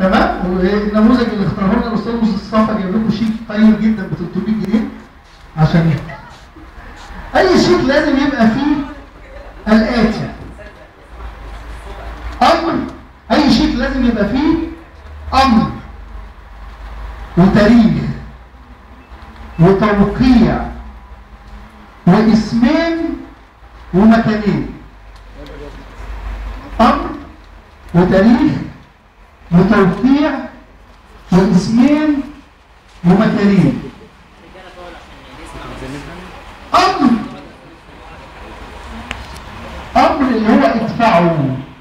تمام والنموذج اللي اختاره لنا الاستاذ مصطفى جايب لكم شيك طيب جدا ب 300 جنيه عشان اي شيك لازم يبقى فيه الاتي امر اي شيك لازم يبقى فيه امر وتاريخ وتوقيع واسمين ومكانين امر وتاريخ وتوقيع واسمين ومكانين امر امر اللي هو ادفعوا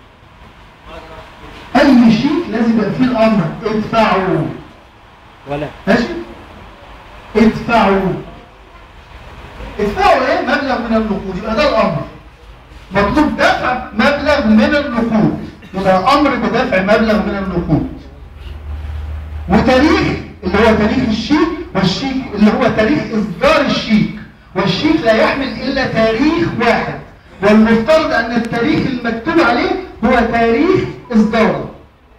اي شيء لازم يبقى فيه الامر ادفعوا ولا ماشي ادفعوا ادفعوا ايه مبلغ من النقود يبقى ده الامر مطلوب دفع مبلغ من النقود يبقى امر بدفع مبلغ من النقود وتاريخ اللي هو تاريخ الشيك والشيك اللي هو تاريخ اصدار الشيك والشيك لا يحمل الا تاريخ واحد والمفترض ان التاريخ المكتوب عليه هو تاريخ اصداره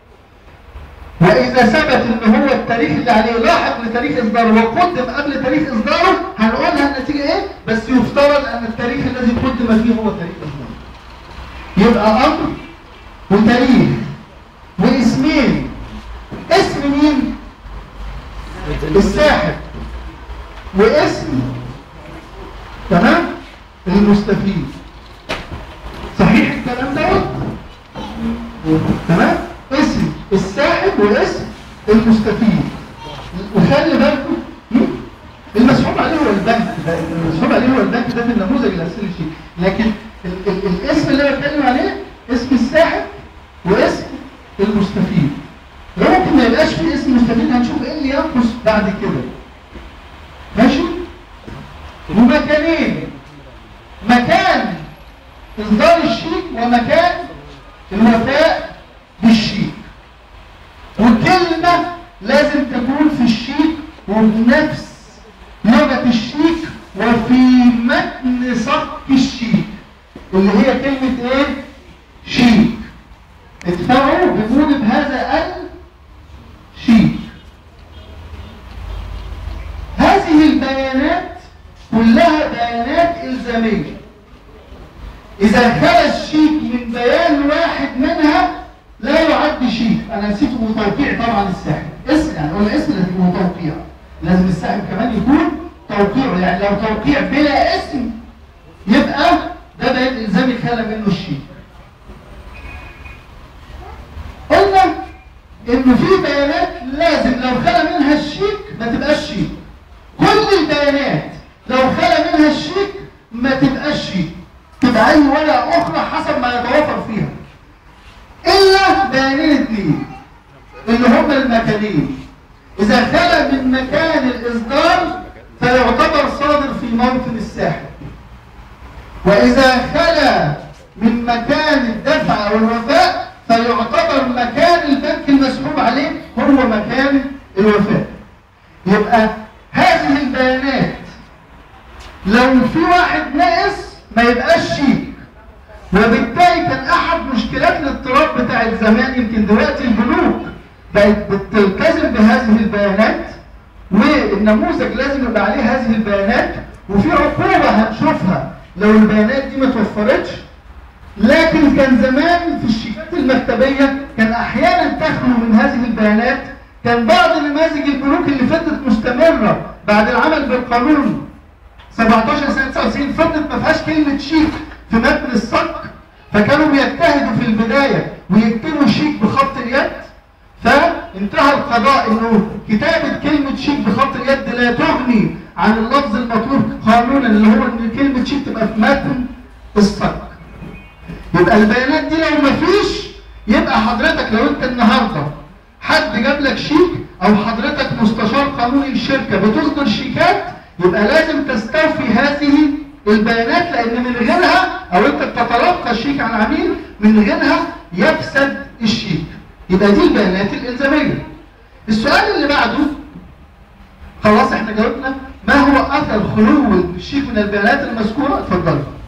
واذا ثبت ان هو التاريخ اللي عليه لاحق لتاريخ اصداره وقدم قبل تاريخ اصداره هنقولها النتيجه ايه بس يفترض ان التاريخ الذي قدم فيه هو تاريخ اصداره يبقى امر وتاريخ واسمين اسم مين الساحب واسم تمام المستفيد صحيح الكلام دوت تمام اسم الساحب واسم المستفيد وخلي بالكم هم؟ المسحوب عليه هو البنك ده المسحوب عليه هو البنك ده في النموذج الاساسي شيء لكن ال ال الاسم اللي انا بتكلم عليه اسم الساحب واسم المستفيد لو ممكن ما يبقاش في اسم مستفيد هنشوف ايه اللي ينقص بعد كده ماشي ومكانين مكان اصدار الشيك ومكان الوفاء بالشيك والكلمة لازم تكون في الشيك وبنفس لغة الشيك وفي متن صك الشيك اللي هي كلمة ايه؟ شيك ادفعوا بموجب هذا الشيك هذه البيانات كلها بيانات إلزامية إذا خلى الشيك من بيان واحد منها لا يعد شيك أنا نسيت توقيع طبعا الساحب اسم يعني هو الاسم لازم يكون توقيع لازم الساحب كمان يكون توقيعه يعني لو توقيع بلا اسم يبقى ده بيان إلزامي خلى منه الشيك قلنا إن في بيانات لازم لو خلى منها الشيك ما تبقاش شيك كل البيانات لو خلى منها الشيك ما تبقاش شيك تبقى اي ورقه اخرى حسب ما يتوافر فيها الا بيانين اثنين اللي هما المكانين اذا خلى من مكان الاصدار فيعتبر صادر في موطن الساحل واذا خلى من مكان الدفع او الوفاء فيعتبر مكان البنك المسحوب عليه هو مكان الوفاء يبقى هذه البيانات لو في واحد ناقص ما يبقاش شيك وبالتالي كان احد مشكلات الاضطراب بتاعت زمان يمكن دلوقتي البنوك بقت بتلتزم بهذه البيانات والنموذج لازم يبقى عليه هذه البيانات وفي عقوبه هنشوفها لو البيانات دي ما توفرتش لكن كان زمان في الشيكات المكتبيه كان احيانا تخلو من هذه البيانات كان بعض نماذج البنوك اللي فضلت مستمره بعد العمل بالقانون 17 سنه 99 فضلت ما فيهاش كلمه شيك في متن الصك فكانوا بيجتهدوا في البدايه ويكتبوا شيك بخط اليد فانتهى القضاء انه كتابه كلمه شيك بخط اليد لا تغني عن اللفظ المطلوب قانونا اللي هو ان كلمه شيك تبقى في متن الصك يبقى البيانات دي لو ما فيش يبقى حضرتك لو انت النهارده حد جاب لك شيك او حضرتك مستشار قانوني الشركه بتصدر شيكات يبقى لازم تستوفي هذه البيانات لان من غيرها او انت بتتلقى الشيك عن عميل من غيرها يفسد الشيك يبقى دي البيانات الالزاميه السؤال اللي بعده خلاص احنا جاوبنا ما هو اثر خلو الشيك من البيانات المذكوره اتفضل